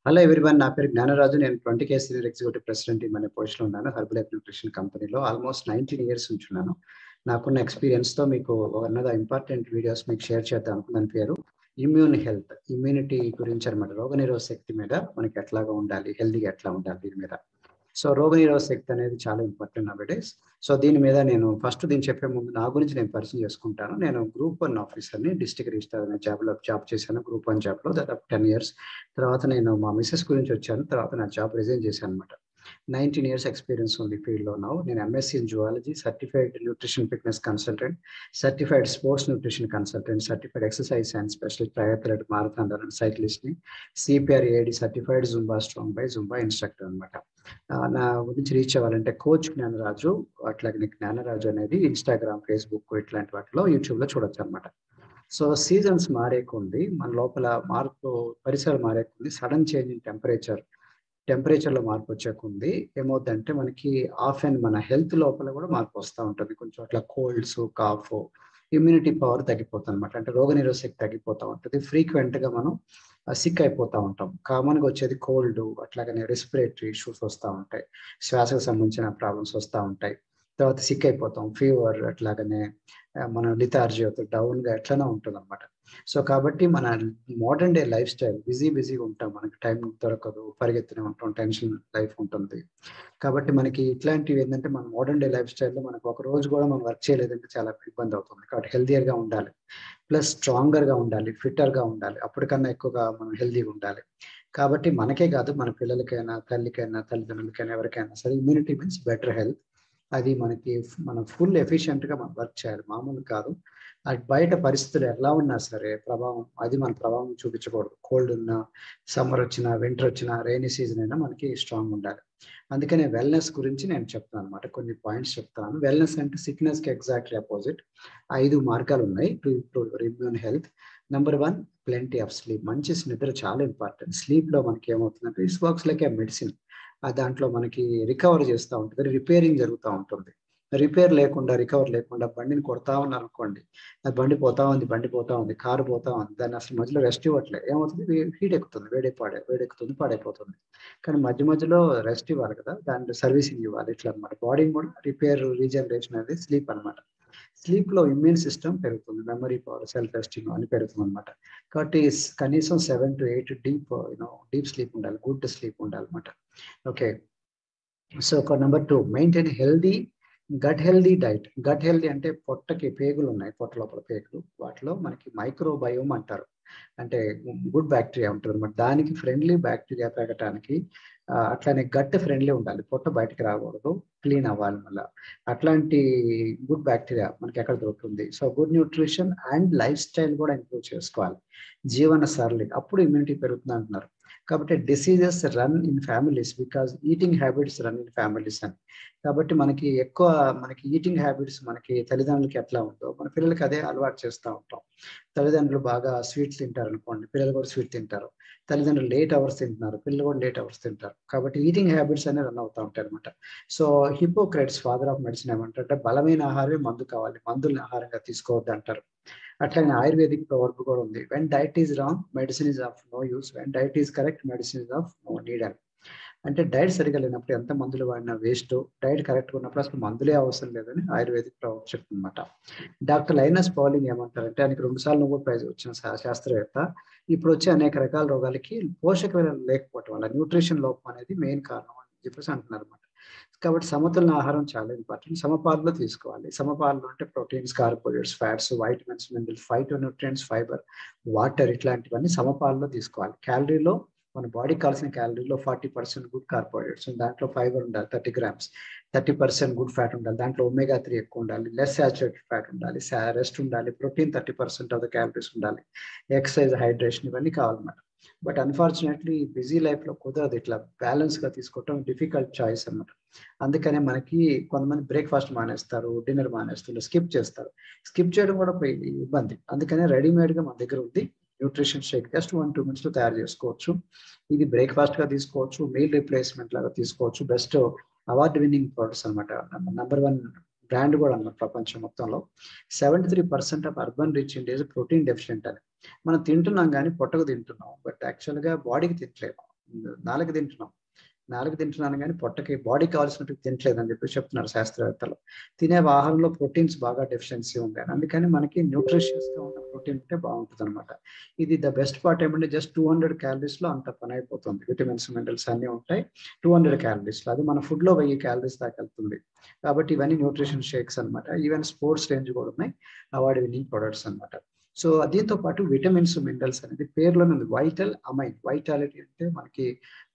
hello everyone నా పేరు జ్ఞానరాజు నేను twenty K senior executive president in అనే పొజిషన్ ఉన్నాను హర్బల్ లైఫ్ న్యూట్రిషన్ కంపెనీలో ఆల్మోస్ట్ నైన్టీన్ ఇయర్స్ ఉంచున్నాను నాకున్న ఎక్స్పీరియన్స్ తో మీకు వన్ ఇంపార్టెంట్ వీడియోస్ మీకు షేర్ చేద్దాం అనుకున్న పేరు ఇమ్యూన్ హెల్త్ ఇమ్యూనిటీ గురించి అనమాట రోగనిరోధ శక్తి మీద మనకి ఎట్లాగా ఉండాలి హెల్తీగా ఎట్లా ఉండాలి దీని మీద సో రోగనిరోధ శక్తి అనేది చాలా ఇంపార్టెంట్ నవేడేస్ సో దీని మీద నేను ఫస్ట్ దీన్ని చెప్పే ముందు నా గురించి నేను పరిచయం చేసుకుంటాను నేను గ్రూప్ వన్ ఆఫీసర్ని డిస్ట్రిక్ట్ రిజిస్టర్ అనే జాబ్లో జాబ్ చేశాను గ్రూప్ వన్ జాబ్లో దాదాపు టెన్ ఇయర్స్ తర్వాత నేను మా మిస్సెస్ గురించి వచ్చాను తర్వాత నా జాబ్ రిజైన్ చేశాను అనమాట నైన్టీన్ ఇయర్స్ ఎక్స్పీరియన్స్ ఉంది ఫీల్డ్లో ఉన్నావు నేను MSc in zoology certified nutrition fitness consultant certified sports nutrition consultant certified exercise and specialist triathlete marathon run సైక్లిస్ట్ని CPR AED certified Zumba strong by Zumba instructor అనమాట నా గురించి రీచ్ అవ్వాలంటే కోచ్ జ్ఞానరాజు అట్లాగే జ్ఞానరాజు అనేది ఇన్స్టాగ్రామ్ ఫేస్బుక్ ఇట్లాంటి వాటిలో యూట్యూబ్లో చూడొచ్చు అనమాట సో సీజన్స్ మారేకుంది మన లోపల మార్పు పరిసరాలు మారేకుంది sudden change in temperature temperature లో మార్పు వచ్చేకుంది ఏమవుతుందంటే మనకి ఆఫ్ అండ్ మన హెల్త్ లోపల కూడా మార్పు వస్తూ ఉంటుంది కొంచెం అట్లా కోల్డ్స్ కాఫ్ ఇమ్యూనిటీ పవర్ తగ్గిపోతుంది అనమాట అంటే రోగ శక్తి తగ్గిపోతూ ఉంటుంది ఫ్రీక్వెంట్ గా మనం సిక్ అయిపోతూ ఉంటాం కామన్ గా వచ్చేది కోల్డ్ అట్లాగనే రెస్పిరేటరీ ఇష్యూస్ వస్తూ ఉంటాయి శ్వాసకు సంబంధించిన ప్రాబ్లమ్స్ వస్తూ ఉంటాయి తర్వాత సిక్ అయిపోతాం ఫీవర్ అట్లాగనే మన లిథార్జీ అవుతుంది డౌన్ గా ఎట్లనే ఉంటుంది అనమాట సో కాబట్టి మన modern day lifestyle busy బిజీగా ఉంటాం మనకి టైం దొరకదు పరిగెత్తనే ఉంటాం టెన్షన్ లైఫ్ ఉంటుంది కాబట్టి మనకి ఇట్లాంటివి ఏంటంటే మన మోడర్న్ డే లైఫ్ స్టైల్లో మనకు ఒక రోజు కూడా మనం వర్క్ చేయలేదంటే చాలా ఇబ్బంది అవుతుంది కాబట్టి హెల్దియర్ గా ఉండాలి ప్లస్ స్ట్రాంగర్ గా ఉండాలి ఫిట్టర్ గా ఉండాలి అప్పటికన్నా ఎక్కువగా మనం హెల్దీగా ఉండాలి కాబట్టి మనకే కాదు మన పిల్లలకైనా తల్లికైనా తల్లిదండ్రులకైనా ఎవరికైనా సరే ఇమ్యూనిటీ మీన్స్ బెటర్ హెల్త్ అది మనకి మనం ఫుల్ ఎఫిషియెంట్ గా మనం వర్క్ చేయాలి మామూలు కాదు అది బయట పరిస్థితులు ఎలా ఉన్నా సరే ప్రభావం అది మన ప్రభావం చూపించకూడదు కోల్డ్ ఉన్నా సమ్మర్ వచ్చినా వింటర్ వచ్చినా రైనీ సీజన్ అయినా మనకి స్ట్రాంగ్ ఉండాలి అందుకనే వెల్నెస్ గురించి నేను చెప్తాను అనమాట కొన్ని పాయింట్స్ చెప్తాను వెల్నెస్ అంటే సిక్నెస్ కి ఎగ్జాక్ట్లీ అపోజిట్ ఐదు మార్గాలు ఉన్నాయి to improve immune health number one plenty of sleep మంచి నిద్ర చాలా ఇంపార్టెంట్ స్లీప్ లో మనకి ఏమవుతుందంటే is works like a medicine దాంట్లో మనకి రికవర్ చేస్తూ ఉంటుంది రిపేరింగ్ జరుగుతూ ఉంటుంది రిపేర్ లేకుండా రికవర్ లేకుండా బండిని కొడతా ఉన్నారు అనుకోండి అది బండి పోతా ఉంది బండి పోతా ఉంది కారు పోతా ఉంది దాన్ని అసలు మధ్యలో రెస్ట్ ఇవ్వట్లేదు ఏమవుతుంది హీట్ ఎక్కుతుంది వేడి పాడే వేడెక్కుతుంది పాడైపోతుంది కానీ మధ్య మధ్యలో రెస్ట్ ఇవ్వాలి కదా దాంట్లో సర్వీసింగ్ ఇవ్వాలి ఇట్లా అనమాట బాడీ కూడా రిపేర్ రీజనరేషన్ అనేది స్లీప్ అనమాట స్లీప్ లో ఇమ్యూన్ సిస్టమ్ పెరుగుతుంది మెమరీ పవర్ సెల్ఫ్ ఎస్టింగ్ అని పెరుగుతుంది అనమాట కాబట్టి కనీసం seven to eight deep you know deep sleep ఉండాలి గుడ్ స్లీప్ ఉండాలి అనమాట okay so number two maintain healthy gut healthy diet gut healthy అంటే పొట్టకి పేగులు ఉన్నాయి పొట్ట లోపల పేగులు వాటిలో మనకి మైక్రోబయోమ్ అంటారు అంటే గుడ్ బ్యాక్టీరియా ఉంటుంది అనమాట దానికి ఫ్రెండ్లీ బ్యాక్టీరియా పెరగటానికి అట్లానే గట్ ఫ్రెండ్లీ ఉండాలి పొట్ట బయటకు రాకూడదు క్లీన్ అవ్వాలి మళ్ళీ అట్లాంటి గుడ్ బ్యాక్టీరియా మనకి ఎక్కడ దొరుకుతుంది so good nutrition and lifestyle కూడా ఇంప్రూవ్ చేసుకోవాలి జీవన సరళి అప్పుడు ఇమ్యూనిటీ పెరుగుతుంది అంటున్నారు కాబట్టి diseases run in families because eating habits run in families అని కాబట్టి మనకి ఎక్కువ మనకి ఈటింగ్ హ్యాబిట్స్ మనకి తల్లిదండ్రులకి ఎట్లా ఉందో మన పిల్లలకి అదే అలవాటు చేస్తూ ఉంటాం తల్లిదండ్రులు బాగా స్వీట్స్ తింటారు అనుకోండి పిల్లలు కూడా స్వీట్ తింటారు తల్లిదండ్రులు లేట్ అవర్స్ తింటున్నారు పిల్లలు కూడా లేట్ అవర్స్ తింటారు కాబట్టి ఈటింగ్ హ్యాబిట్స్ అనేవి రన్ అవుతూ ఉంటాయి అనమాట so Hippocrates father of medicine ఏమంటారంటే బలమైన ఆహారమే మందు కావాలి మందుల్ని ఆహారంగా తీసుకోవద్దు అంటారు అట్లాగే ఆయుర్వేదిక్ వర్బ్ కూడా ఉంది when diet is wrong medicine is of no use when diet is correct medicine is of no need అని అంటే డైట్ సరిగా లేనప్పుడు ఎంత మందులు వాడినా వేస్ట్ డైట్ కరెక్ట్గా ఉన్నప్పుడు అసలు మందులే అవసరం లేదని ఆయుర్వేదిక్ ప్రభావం చెప్తుందన్నమాట డాక్టర్ లైనస్ పౌలింగ్ ఏమంటారంటే ఆయనకి రెండు సార్లు నోబెల్ ప్రైజ్ వచ్చిన శాస్త్రవేత్త ఇప్పుడు వచ్చే అనేక రకాల రోగాలకి పోషక విలువలు లేకపోవటం వల్ల న్యూట్రిషన్ లోపం అనేది మెయిన్ కారణం అని చెప్పేసి అంటున్నారు అనమాట కాబట్టి సమతుల్య ఆహారం చాలా ఇంపార్టెంట్ సమపాలలో తీసుకోవాలి సమపాలలో అంటే proteins carbohydrates fats vitamins minerals phytonutrients fibre water ఇట్లాంటివన్నీ సమపాలలో తీసుకోవాలి క్యాలరీలో మన బాడీ కావాల్సిన క్యాలరీలో ఫార్టీ పర్సెంట్ గుడ్ కార్బోహైడ్రేట్స్ దాంట్లో ఫైబర్ ఉండాలి thirty grams thirty percent good fat ఉండాలి దాంట్లో ఒమేగా త్రీ ఎక్కువ ఉండాలి లెస్ సాచురేటెడ్ ఫ్యాట్ ఉండాలి రెస్ట్ ఉండాలి protein thirty percent of the calories ఉండాలి ఎక్సర్సైజ్ హైడ్రేషన్ ఇవన్నీ కావాలన్నమాట బట్ అన్ఫార్చునేట్లీ బిజీ లైఫ్ లో కుదరదు ఇట్లా బ్యాలెన్స్ గా తీసుకోవటం డిఫికల్ట్ చాయిస్ అనమాట అందుకనే మనకి కొంతమంది బ్రేక్ఫాస్ట్ మానేస్తారు డిన్నర్ మానేస్తారు స్కిప్ చేస్తారు స్కిప్ చేయడం కూడా ఇబ్బంది అందుకనే రెడీమేడ్ గా మన దగ్గర ఉంది nutrition shake just one two minutes లో తయారు చేసుకోవచ్చు ఇది బ్రేక్ఫాస్ట్ గా తీసుకోవచ్చు మీల్ రిప్లేస్మెంట్ లాగా తీసుకోవచ్చు బెస్ట్ అవార్డ్ విన్నింగ్ ప్రొడక్ట్స్ అనమాట నంబర్ వన్ బ్రాండ్ కూడా అన్నమాట ప్రపంచం మొత్తంలో seventy three percent of urban rich India's protein deficient అని మనం తింటున్నాం కానీ పొట్టకు తింటున్నాం బట్ యాక్చువల్గా బాడీకి తినట్లేదు నాలుగు తింటున్నాం నాలుగు తింటున్నాను కానీ పొట్టకి బాడీ కావాల్సినట్టు తినట్లేదు అని చెప్పి చెప్తున్నారు శాస్త్రవేత్తలు తినే ఆహారంలో ప్రోటీన్స్ బాగా డెఫిషియన్సీ ఉంది అందుకని మనకి న్యూట్రిషియస్ గా ఉన్న ప్రోటీన్ ఉంటే బాగుంటుంది అనమాట ఇది ద బెస్ట్ పార్ట్ ఏమంటే జస్ట్ టూ హండ్రెడ్ క్యాలరీస్ లో అంత పని అయిపోతుంది విటమిన్స్ మినరల్స్ అన్ని ఉంటాయి టూ హండ్రెడ్ క్యాలరీస్ లో అది మన ఫుడ్ లో వెయ్యి క్యాలరీస్ దాకా వెళ్తుంది కాబట్టి ఇవన్నీ న్యూట్రిషన్ షేక్స్ అనమాట ఈవెన్ స్పోర్ట్స్ రేంజ్ కూడా ఉన్నాయి అవార్డ్ విన్నింగ్ ప్రొడక్ట్స్ అనమాట సో దీంతో పాటు విటమిన్స్ మినరల్స్ అనేది పేర్లోనే ఉంది వైటల్ అమైన్ వైటాలిటీ అంటే మనకి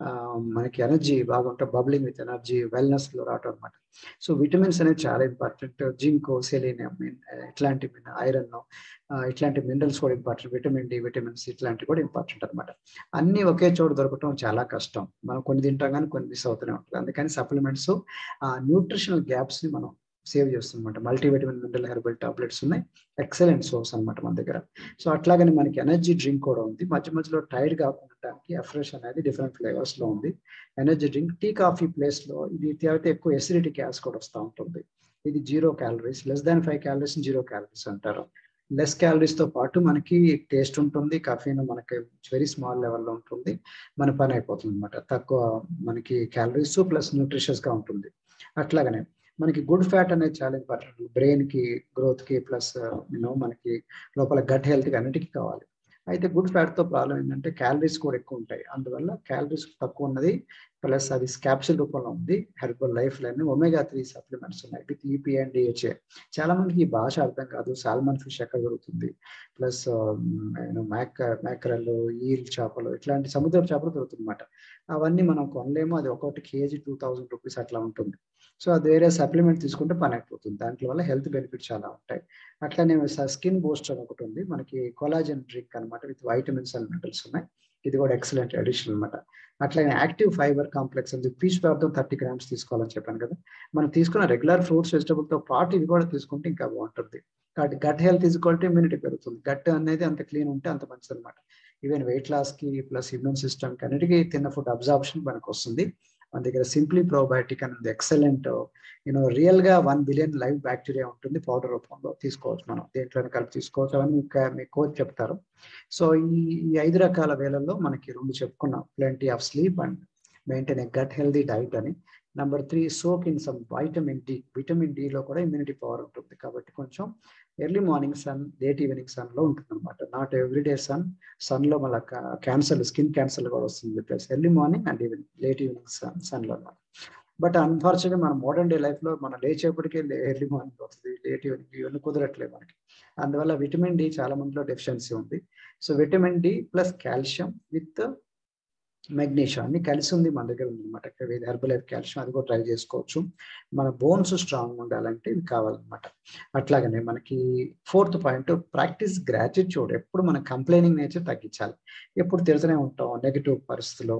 మనకి ఎనర్జీ బాగుంటే బబ్లింగ్ విత్ ఎనర్జీ వెల్నెస్ లో రావటం అనమాట సో విటమిన్స్ అనేది చాలా ఇంపార్టెంట్ జింక్ సెలీనియం ఇట్లాంటి ఐరన్ ఇట్లాంటి మినరల్స్ కూడా ఇంపార్టెంట్ విటమిన్ డి విటమిన్స్ ఇట్లాంటివి కూడా ఇంపార్టెంట్ అనమాట అన్ని ఒకే చోట దొరకటం చాలా కష్టం మనం కొన్ని తింటాం కానీ కొన్ని మిస్ అవుతూనే ఉంటుంది అందుకని సప్లిమెంట్స్ ఆ న్యూట్రిషనల్ గ్యాప్స్ ని మనం సేవ్ చేస్తుందన్నమాట మల్టీవిటమిన్ మినరల్ హెర్బల్ టాబ్లెట్స్ ఉన్నాయి ఎక్సలెంట్ సోర్స్ అనమాట మన దగ్గర సో అట్లాగని మనకి ఎనర్జీ డ్రింక్ కూడా ఉంది మధ్య మధ్యలో టైర్డ్ కాకుండా అఫ్రెష్ అనేది డిఫరెంట్ ఫ్లేవర్స్ లో ఉంది energy drink tea coffee place లో ఇది అయితే ఎక్కువ ఎసిడిటీ గ్యాస్ కూడా వస్తూ ఉంటుంది ఇది zero calories less than five calories zero calories అంటారు లెస్ క్యాలరీస్ తో పాటు మనకి టేస్ట్ ఉంటుంది కాఫీన్ మనకి వెరీ స్మాల్ లెవెల్లో ఉంటుంది మన పని అయిపోతుంది అనమాట తక్కువ మనకి క్యాలరీస్ ప్లస్ న్యూట్రిషియస్ గా ఉంటుంది అట్లాగనే మనకి గుడ్ ఫ్యాట్ అనేది చాలా ఇంపార్టెంట్ బ్రెయిన్ కి గ్రోత్ కి ప్లస్ యూనో మనకి లోపల గట్ హెల్త్ కి అన్నిటికీ కావాలి అయితే గుడ్ ఫ్యాట్ తో ప్రాబ్లం ఏంటంటే క్యాలరీస్ కూడా ఎక్కువ ఉంటాయి అందువల్ల క్యాలరీస్ తక్కువ ఉన్నది ప్లస్ అది క్యాప్సిల్ రూపంలో ఉంది Herbalife line omega three supplements ఉన్నాయి విత్ ఈపీ అండ్ డిహెచ్ఏ చాలా మందికి ఈ భాష అర్థం కాదు సాల్మన్ ఫిష్ ఎక్కడ దొరుకుతుంది ప్లస్ మ్యాక్ మ్యాకరల్ ఈల్ చేపలు ఇట్లాంటి సముద్ర చేపలు దొరుకుతుందన్నమాట అవన్నీ మనం కొనలేము అది ఒకటి కేజీ టూ థౌజండ్ రూపీస్ అట్లా ఉంటుంది సో అది వేరే సప్లిమెంట్ తీసుకుంటే పని అయిపోతుంది దాంట్లో వల్ల హెల్త్ బెనిఫిట్స్ చాలా ఉంటాయి అట్లానే స్కిన్ బూస్టర్ ఒకటి ఉంది మనకి కొలాజన్ డ్రింక్ అనమాట విత్ వైటమిన్స్ అండ్ మినరల్స్ ఉన్నాయి ఇది కూడా ఎక్సలెంట్ అడిషన్ అనమాట అట్లానే యాక్టివ్ ఫైబర్ కాంప్లెక్స్ ఉంది పీచ్ పదార్థం థర్టీ గ్రామ్స్ తీసుకోవాలని చెప్పాను కదా మనం తీసుకున్న రెగ్యులర్ ఫ్రూట్స్ వెజిటబుల్ తో పాటు ఇది కూడా తీసుకుంటే ఇంకా బాగుంటుంది కాబట్టి gut health equal to immunity పెరుగుతుంది గట్ అనేది అంత క్లీన్ ఉంటే అంత మంచిది అనమాట ఈవెన్ వెయిట్ లాస్ కి ప్లస్ ఇమ్యూన్ సిస్టమ్ కి అన్నిటికీ తిన్న ఫుడ్ అబ్జార్ప్షన్ మనకు వస్తుంది మన దగ్గర సింప్లీ ప్రోబయోటిక్ అనేది ఎక్సలెంట్ యూనో రియల్ గా వన్ బిలియన్ లైవ్ బ్యాక్టీరియా ఉంటుంది పౌడర్ రూపంలో తీసుకోవచ్చు మనం దేంట్లోనే కలిపి తీసుకోవచ్చు అవన్నీ మీ కోచ్ చెప్తారు సో ఈ ఈ ఐదు రకాల వేళల్లో మనకి రెండు చెప్పుకున్నాం plenty of sleep and maintain a gut healthy diet అని number three soak in some vitamin D vitamin డిలో కూడా ఇమ్యూనిటీ పవర్ ఉంటుంది కాబట్టి కొంచెం early morning sun late evening sun లో ఉంటుంది అనమాట నాట్ ఎవ్రీడే సన్ సన్ లో మళ్ళీ క్యాన్సర్ స్కిన్ క్యాన్సర్ కూడా వస్తుంది చెప్పేసి early morning and evening late evening sun sun లో అనమాట బట్ అన్ఫార్చునేట్గా మన మోడర్న్ డే లైఫ్ లో మనం లేచేపటికే ఎర్లీ మార్నింగ్ వస్తుంది లేట్ ఈవినింగ్ ఇవన్నీ కుదరట్లేదు మనకి అందువల్ల విటమిన్ డి చాలా మందిలో డెఫిషియన్సీ ఉంది so vitamin D plus calcium with magnesium అన్ని కలిసి ఉంది మన దగ్గర ఉంది అనమాట హెర్బల్ లైఫ్ కాల్షియం అది కూడా ట్రై చేసుకోవచ్చు మన బోన్స్ స్ట్రాంగ్ ఉండాలంటే ఇవి కావాలన్నమాట అట్లాగనే మనకి ఫోర్త్ పాయింట్ ప్రాక్టీస్ గ్రాటిట్యూడ్ ఎప్పుడు మన కంప్లైనింగ్ నేచర్ తగ్గించాలి ఎప్పుడు తిడుతూనే ఉంటాం నెగిటివ్ పరిస్థితుల్లో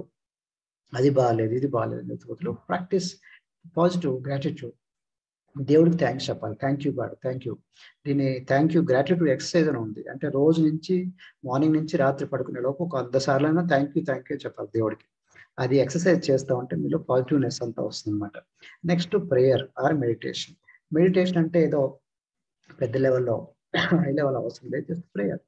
అది బాగాలేదు ఇది బాగాలేదు ప్రాక్టీస్ పాజిటివ్ గ్రాటిట్యూడ్ దేవుడికి థ్యాంక్స్ చెప్పాలి thank you God thank you దీని థ్యాంక్ యూ గ్రాటిట్యూడ్ ఎక్సర్సైజ్ అని ఉంది అంటే రోజు నుంచి మార్నింగ్ నుంచి రాత్రి పడుకునే లోపు ఒక వంద సార్లు అయినా థ్యాంక్ యూ థ్యాంక్ యూ చెప్పాలి దేవుడికి అది ఎక్సర్సైజ్ చేస్తా ఉంటే మీలో పాజిటివ్నెస్ అంతా వస్తుంది అనమాట next prayer or meditation meditation అంటే ఏదో పెద్ద లెవెల్లో హై లెవెల్ అవసరం లేదు జస్ట్ ప్రేయర్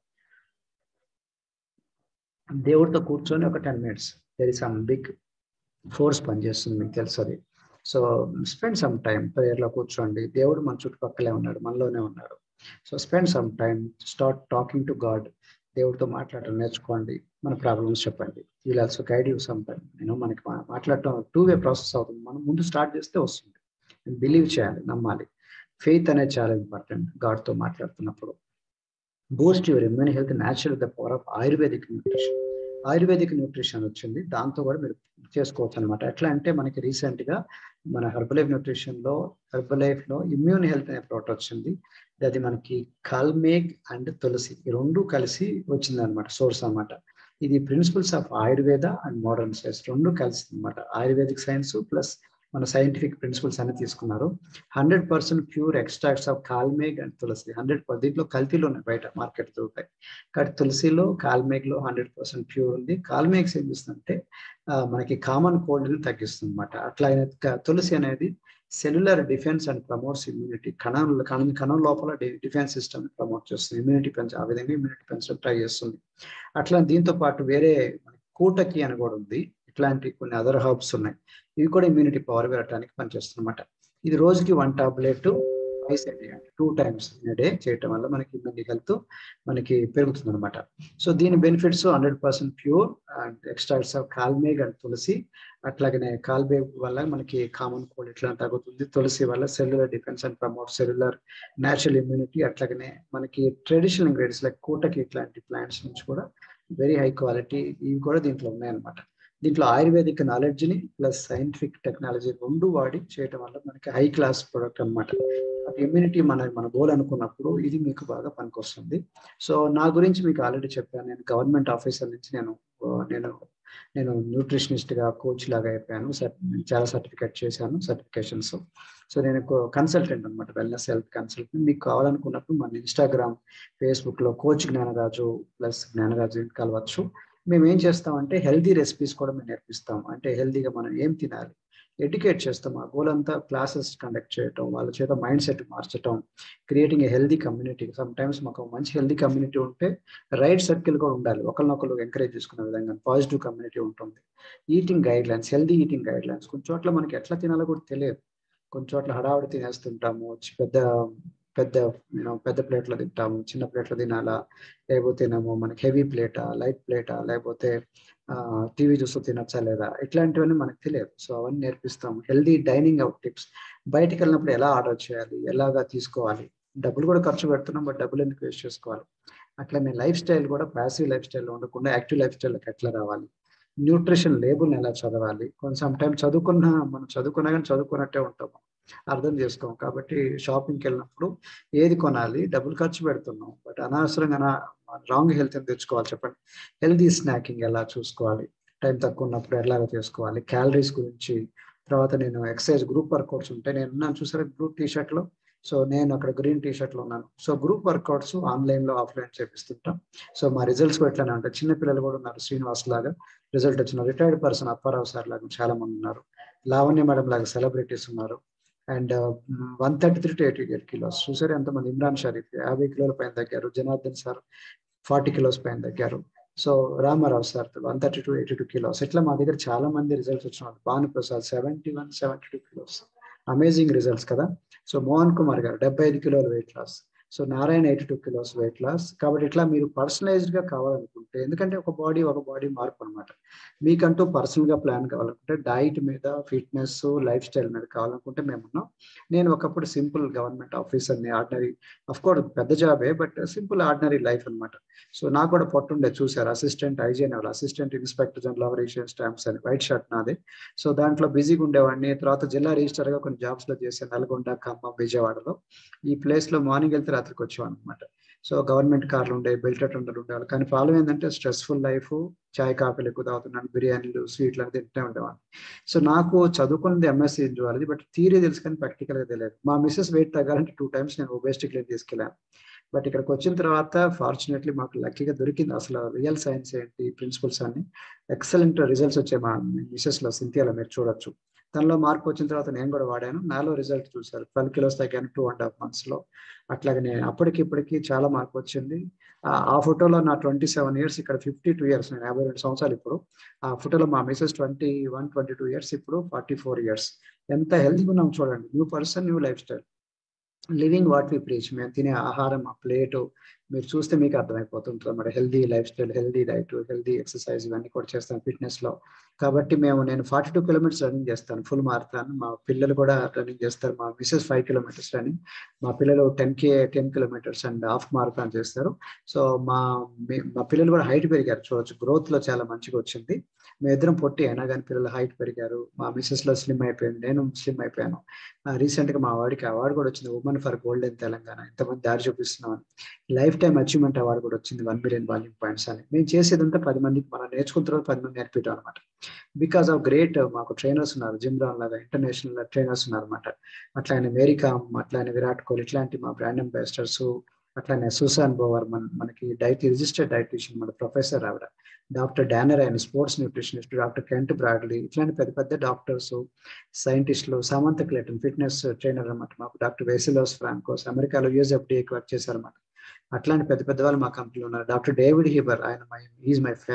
దేవుడితో కూర్చొని ఒక ten minutes there is some big force పనిచేస్తుంది మీకు తెలుసు అది సో స్పెండ్ సమ్ టైం ప్రేయర్లో కూర్చోండి దేవుడు మన చుట్టుపక్కలే ఉన్నాడు మనలోనే ఉన్నాడు so spend some time start talking to God దేవుడితో మాట్లాడటం నేర్చుకోండి మన ప్రాబ్లమ్స్ చెప్పండి we'll also guide you some time నేను మనకి మాట్లాడటం టూ వే ప్రాసెస్ అవుతుంది మనం ముందు స్టార్ట్ చేస్తే వస్తుంది బిలీవ్ చేయాలి నమ్మాలి ఫెయిత్ అనేది చాలా ఇంపార్టెంట్ గాడ్తో మాట్లాడుతున్నప్పుడు boost your immune health natural the power of Ayurvedic nutrition Ayurvedic nutrition వచ్చింది దాంతో కూడా మీరు చేసుకోవచ్చు అనమాట ఎట్లా అంటే మనకి రీసెంట్ గా మన హెర్బలైఫ్ న్యూట్రిషన్ లో హెర్బలైఫ్ లో ఇమ్యూన్ హెల్త్ అనే ప్రోడక్ట్ వచ్చింది అది మనకి కాల్మేగ్ అండ్ తులసి ఈ రెండు కలిసి వచ్చింది అనమాట సోర్స్ అనమాట ఇది principles of Ayurveda and modern science రెండు కలిసి అనమాట ఆయుర్వేదిక్ సైన్స్ ప్లస్ మన సైంటిఫిక్ ప్రిన్సిపల్స్ అన్ని తీసుకున్నారు hundred percent pure extracts of kalmegh and tulsi hundred దీంట్లో కల్తీలో ఉన్నాయి బయట మార్కెట్ దొరుకుతాయి కాబట్టి తులసిలో కాల్మేగ్ లో హండ్రెడ్ పర్సెంట్ ప్యూర్ ఉంది కాల్మేగ్స్ ఏం చేస్తుందంటే మనకి కామన్ కోల్డ్ ని తగ్గిస్తుంది అనమాట అట్లా తులసి అనేది cellular defence and promotes immunity కణం కణం కణం లోపల డిఫెన్స్ సిస్టమ్ ప్రమోట్ చేస్తుంది ఇమ్యూనిటీ పెంచ ఆ విధంగా ఇమ్యూనిటీ పెంచడం ట్రై చేస్తుంది అట్లా దీంతో పాటు వేరే కూటకి అని కూడా ఉంది ఇట్లాంటి కొన్ని అదర్ హర్బ్స్ ఉన్నాయి ఇవి కూడా ఇమ్యూనిటీ పవర్ పెరగడానికి పనిచేస్తుందన్నమాట ఇది రోజుకి వన్ టాబ్లెట్ ట్వైస్ డే అంటే టూ టైమ్స్ ఇన్ డే చేయటం వల్ల మనకి ఇమ్యూనిటీ హెల్త్ మనకి పెరుగుతుంది అనమాట సో దీని benefits hundred percent pure and extracts of kalmegh and tulsi అట్లాగనే కాల్బేగ్ వల్ల మనకి కామన్ కోల్డ్ ఇట్లా తగ్గుతుంది తులసి వల్ల cellular defence and promote cellular natural immunity అట్లాగనే మనకి ట్రెడిషనల్ ఇంగ్రీడియంట్స్ లైక్ కూటకి ఇట్లాంటి ప్లాంట్స్ నుంచి కూడా వెరీ హై క్వాలిటీ ఇవి కూడా దీంట్లో ఉన్నాయన్నమాట దీంట్లో ఆయుర్వేదిక్ నాలెడ్జ్ని ప్లస్ సైంటిఫిక్ టెక్నాలజీ రెండు వాడి చేయటం వల్ల మనకి హై క్లాస్ ప్రొడక్ట్ అనమాట ఇమ్యూనిటీ మన మన గోల్ అనుకున్నప్పుడు ఇది మీకు బాగా పనికొస్తుంది సో నా గురించి మీకు ఆల్రెడీ చెప్పాను నేను గవర్నమెంట్ ఆఫీసర్ నుంచి నేను నేను నేను న్యూట్రిషనిస్ట్ గా కోచ్ లాగా అయిపోయాను చాలా సర్టిఫికేట్ చేశాను సర్టిఫికేషన్స్ సో నేను కన్సల్టెంట్ అనమాట వెల్నెస్ హెల్త్ కన్సల్టెంట్ మీకు కావాలనుకున్నప్పుడు మన ఇన్స్టాగ్రామ్ ఫేస్బుక్ లో కోచ్ జ్ఞానరాజు ప్లస్ జ్ఞానరాజు కలవచ్చు మేము ఏం చేస్తామంటే హెల్దీ రెసిపీస్ కూడా మేము నేర్పిస్తాం అంటే హెల్దీగా మనం ఏం తినాలి ఎడ్యుకేట్ చేస్తాం ఆ గోల్ అంతా క్లాసెస్ కండక్ట్ చేయటం వాళ్ళ చేత మైండ్ సెట్ మార్చడం creating a healthy community sometimes మాకు మంచి హెల్దీ కమ్యూనిటీ ఉంటే రైట్ సర్కిల్ కూడా ఉండాలి ఒకరినొకరు ఎంకరేజ్ చేసుకునే విధంగా పాజిటివ్ కమ్యూనిటీ ఉంటుంది eating guidelines healthy eating guidelines కొంచెం చోట్ల మనకి ఎట్లా తినాలో కూడా తెలియదు కొంచెం చోట్ల హడావుడి తినేస్తుంటాము పెద్ద పెద్ద యూనో పెద్ద ప్లేట్లో తింటాము చిన్న ప్లేట్లో తినాలా లేకపోతేనేమో మనకి హెవీ ప్లేటా లైట్ ప్లేటా లేకపోతే టీవీ చూస్తూ తినచ్చా లేదా ఇట్లాంటివన్నీ మనకు తెలియదు సో అవన్నీ నేర్పిస్తాం హెల్దీ డైనింగ్ అవుట్ టిప్స్ బయటికి వెళ్ళినప్పుడు ఎలా ఆర్డర్ చేయాలి ఎలాగా తీసుకోవాలి డబ్బులు కూడా ఖర్చు పెడుతున్నాం బట్ డబ్బులు ఎందుకు వేస్ట్ చేసుకోవాలి అట్లనే లైఫ్ స్టైల్ కూడా ప్యాసివ్ లైఫ్ స్టైల్లో ఉండకుండా యాక్టివ్ లైఫ్ స్టైల్కి ఎట్లా రావాలి న్యూట్రిషన్ లేబుల్ని ఎలా చదవాలి కొంచెం టైం చదువుకున్న మనం చదువుకున్నా కానీ చదువుకున్నట్టే ఉంటాం అర్థం చేసుకోం కాబట్టి షాపింగ్కి వెళ్ళినప్పుడు ఏది కొనాలి డబ్బులు ఖర్చు పెడుతున్నాం బట్ అనవసరంగా రాంగ్ హెల్త్ ఎంత తెచ్చుకోవాలి చెప్పండి హెల్తీ స్నాకింగ్ ఎలా చూసుకోవాలి టైం తక్కువ ఉన్నప్పుడు ఎలాగ చేసుకోవాలి క్యాలరీస్ గురించి తర్వాత నేను ఎక్సర్సైజ్ గ్రూప్ వర్కౌట్స్ ఉంటే నేను ఉన్నాను చూసారా గ్రూప్ టీ షర్ట్లో సో నేను అక్కడ గ్రీన్ టీ షర్ట్లో ఉన్నాను సో గ్రూప్ వర్కౌట్స్ ఆన్లైన్లో ఆఫ్లైన్ చేపిస్తుంటాం సో మా రిజల్ట్స్ కూడా ఎట్లానే ఉంటాయి చిన్న పిల్లలు కూడా ఉన్నారు శ్రీనివాస్ లాగా రిజల్ట్ వచ్చిన రిటైర్డ్ పర్సన్ అప్పారావు సార్ లాగా చాలా మంది ఉన్నారు లావణ్య మేడం లాగా సెలబ్రిటీస్ ఉన్నారు and one thirty three to eighty eight kilos చూసారు ఎంతమంది ఇమ్రాన్ షరీఫ్ యాభై కిలోల పైన తగ్గారు జనార్దన్ సార్ ఫార్టీ కిలోస్ పైన తగ్గారు so Ramarao sir one thirty to eighty two kilos ఇట్లా మా దగ్గర చాలా మంది రిజల్ట్స్ వచ్చినారు Bhanu Prasad seventy one seventy two kilos amazing results కదా సో మోహన్ కుమార్ గారు డెబ్బై ఐదు కిలోల weight loss so Narayana eighty two kilos weight loss కాబట్టి ఇట్లా మీరు పర్సనలైజ్డ్ గా కావాలనుకుంటే ఎందుకంటే ఒక బాడీ ఒక బాడీ మార్పు అనమాట మీకంటూ పర్సనల్ గా ప్లాన్ కావాలనుకుంటే డైట్ మీద ఫిట్నెస్ లైఫ్ స్టైల్ మీద కావాలనుకుంటే మేము ఉన్నాం నేను ఒకప్పుడు సింపుల్ గవర్నమెంట్ ఆఫీసర్ని ఆర్డినరీ అఫ్ కోర్స్ పెద్ద జాబే బట్ సింపుల్ ఆర్డినరీ లైఫ్ అనమాట సో నాకు కూడా పొట్టుండే చూసారు అసిస్టెంట్ ఐజీఎన్ వాళ్ళు assistant inspector general of registration stamps అని వైట్ షర్ట్ నాది సో దాంట్లో బిజీగా ఉండేవాడిని తర్వాత జిల్లా రిజిస్టర్ గా కొన్ని జాబ్స్ లో చేసే నల్గొండ ఖమ్మం విజయవాడలో ఈ ప్లేస్ లో మార్నింగ్ వెళ్తే రాత్రికి వచ్చేవాడు అనమాట సో గవర్నమెంట్ కార్లు ఉండే బెల్ట్ అటెండర్ ఉండేవాళ్ళు కానీ ప్రాబ్లం ఏంటంటే స్ట్రెస్ఫుల్ లైఫ్ చాయ్ కాఫీలు ఎక్కువ తాగుతున్నాను బిర్యానీలు స్వీట్లు అని తింటూనే ఉండేవాడిని సో నాకు చదువుకున్నది ఎంఎస్సీ జువాలజీ బట్ థీరీ తెలుసు కానీ ప్రాక్టికల్ గా తెలియదు మా మిస్సెస్ వెయిట్ తగ్గాలంటే టూ టైమ్స్ నేను ఒబేస్టిక్ క్లినిక్ తీసుకెళ్ళాను బట్ ఇక్కడికి వచ్చిన తర్వాత ఫార్చునేట్లీ మాకు లక్కీగా దొరికింది అసలు రియల్ సైన్స్ ఏంటి ప్రిన్సిపల్స్ అన్ని ఎక్సలెంట్ రిజల్ట్స్ వచ్చాయి మా మిసెస్ లో సింథియాలో మీరు చూడొచ్చు దానిలో మార్పు వచ్చిన తర్వాత నేను కూడా వాడాను నాలో రిజల్ట్ చూసారు ట్వెల్వ్ కిలోస్ తగ్గాను టూ అండ్ హాఫ్ మంత్స్ లో అట్లాగనే అప్పటికి ఇప్పటికి చాలా మార్పు వచ్చింది ఆ ఫోటోలో నా ట్వంటీ సెవెన్ ఇయర్స్ ఇక్కడ ఫిఫ్టీ టూ ఇయర్స్ నేను యాభై రెండు సంవత్సరాలు ఇప్పుడు ఆ ఫోటోలో మా Mrs twenty one twenty two years ఇప్పుడు ఫార్టీ ఫోర్ ఇయర్స్ ఎంత హెల్తీగా ఉన్నాం చూడండి new person new lifestyle living what we preach మేము తినే ఆహారం ఆ ప్లేటు మీరు చూస్తే మీకు అర్థమైపోతుంటుంది మరి healthy lifestyle healthy diet healthy exercise ఇవన్నీ కూడా చేస్తాను ఫిట్నెస్ లో కాబట్టి మేము నేను ఫార్టీ టూ కిలోమీటర్స్ రన్నింగ్ చేస్తాను ఫుల్ మారుతాను మా పిల్లలు కూడా రన్నింగ్ చేస్తారు మా మిసెస్ ఫైవ్ కిలోమీటర్స్ రన్నింగ్ మా పిల్లలు ten K ten kilometers and half marathon చేస్తారు సో మా మా పిల్లలు కూడా హైట్ పెరిగారు చూడొచ్చు గ్రోత్ లో చాలా మంచిగా వచ్చింది మేము ఇద్దరం పొట్టి అయినా కానీ పిల్లలు హైట్ పెరిగారు మా మిసెస్ లో స్లిమ్ అయిపోయింది నేను స్లిమ్ అయిపోయాను రీసెంట్ గా మా వాడికి అవార్డు కూడా వచ్చింది ఉమెన్ ఫర్ గోల్డెన్ తెలంగాణ ఇంతమంది దారి చూపిస్తున్నాం లైఫ్ టైం అచీవ్మెంట్ అవార్డు కూడా వచ్చింది వన్ మిలియన్ వాల్యూమ్ పాయింట్స్ అని మేము చేసేదంతా పది మందికి మనం నేర్చుకున్న తర్వాత పది మంది నేర్పించాం అనమాట బికాస్ ఆఫ్ గ్రేట్ మాకు ట్రైనర్స్ ఉన్నారు జిమ్రాన్ లాగా ఇంటర్నేషనల్ ట్రైనర్స్ ఉన్నారు అనమాట అట్లానే మేరీకామ్ అట్లానే విరాట్ కోహ్లీ ఇట్లాంటి మా బ్రాండ్ అంబాసిడర్స్ అట్లానే సుసాన్ బోవర్ మన మనకి డైట్ రిజిస్టర్డ్ డైటీషియన్ మన ప్రొఫెసర్ ఆవిడ డాక్టర్ డానర్ ఆయన sports nutritionist doctor Kent Bradley ఇట్లాంటి పెద్ద పెద్ద డాక్టర్స్ సైంటిస్టులు సామంత క్లేటన్ ఫిట్నెస్ ట్రైనర్ అనమాట మాకు డాక్టర్ వెసిలోస్ ఫ్రాంకోస్ అమెరికాలో యూఎస్ఎఫ్డిఏకి వర్క్ చేశారన్నమాట అట్లాంటి పెద్ద పెద్ద వాళ్ళు మా కంపెనీలో ఉన్నారు డాక్టర్ డేవిడ్ హీబర్ ఆయన my is my fan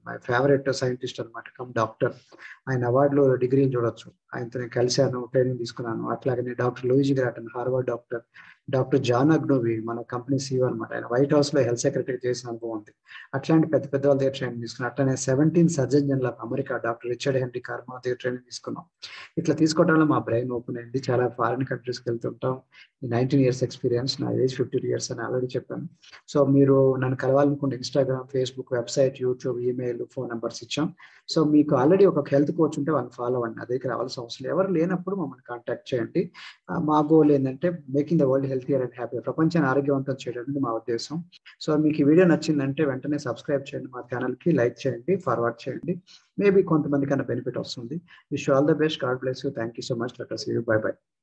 my favourite scientist అనమాట కమ్ డాక్టర్ ఆయన అవార్డులో డిగ్రీని చూడొచ్చు ఆయనతో నేను కలిశాను ట్రైనింగ్ తీసుకున్నాను అట్లాగనే doctor Luigi Gratton Harvard doctor doctor John Agwunobi మన కంపెనీ సీఓ అనమాట ఆయన వైట్ హౌస్ లో హెల్త్ సెక్రటరీ చేసిన అనుభవం ఉంది అట్లాంటి పెద్ద పెద్ద వాళ్ళ దగ్గర ట్రైనింగ్ తీసుకున్నాం అట్లానే seventeen surgeon general of America doctor Richard Henry Carmona దగ్గర ట్రైనింగ్ తీసుకున్నాం ఇట్లా తీసుకోవడం వల్ల మా బ్రెయిన్ ఓపెన్ అయింది చాలా ఫారిన్ కంట్రీస్కి వెళ్తుంటాం నైన్టీన్ ఇయర్స్ ఎక్స్పీరియన్స్ నా ఏజ్ ఫిఫ్టీ ఇయర్స్ అని ఆల్రెడీ చెప్పాను సో మీరు నన్ను కలవాలనుకుంటే Instagram Facebook website YouTube email phone numbers ఇచ్చాం సో మీకు ఆల్రెడీ ఒక హెల్త్ కోచ్ ఉంటే వాళ్ళని ఫాలో అవ్వండి నా దగ్గర రావాల్సిన అవసరం లేదు ఎవరు లేనప్పుడు మమ్మల్ని కాంటాక్ట్ చేయండి మా గోల్ ఏంటంటే making the world healthier and happy ప్రపంచాన్ని ఆరోగ్యవంతం చేయడం మా ఉద్దేశం సో మీకు ఈ వీడియో నచ్చిందంటే వెంటనే సబ్స్క్రైబ్ చేయండి మా ఛానల్కి లైక్ చేయండి ఫార్వర్డ్ చేయండి మేబీ కొంతమంది కన్నా బెనిఫిట్ వస్తుంది wish all the best God bless you thank you so much let us you bye by